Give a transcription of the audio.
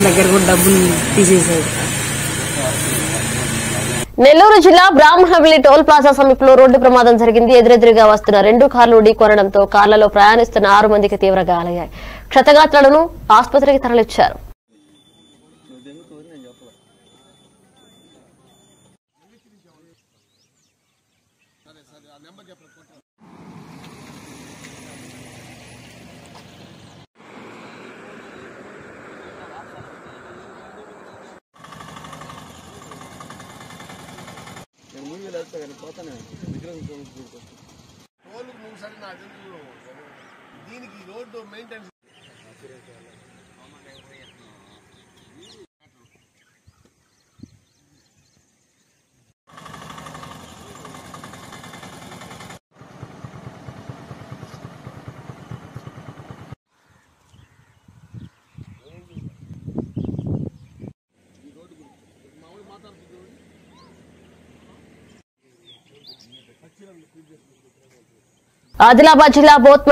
దగ్గర కూడా డబ్బులు తీసేసాడు నెల్లూరు జిల్లా బ్రాహ్మణవల్లి టోల్ ప్లాజా సమీపంలో రోడ్డు ప్రమాదం జరిగింది ఎదురెదురుగా వస్తున్న రెండు కార్లు ఢీకొనడంతో కార్లలో ప్రయాణిస్తున్న ఆరు మందికి తీవ్ర గాలయ్యాయి క్షతగాత్రులను ఆసుపత్రికి తరలించారు టోల్ నువ్వు సరే నాకు తెలుసు దీనికి రోడ్డు మెయింటెనెన్స్ ఆదిలాబాద్ జిల్లా బోత్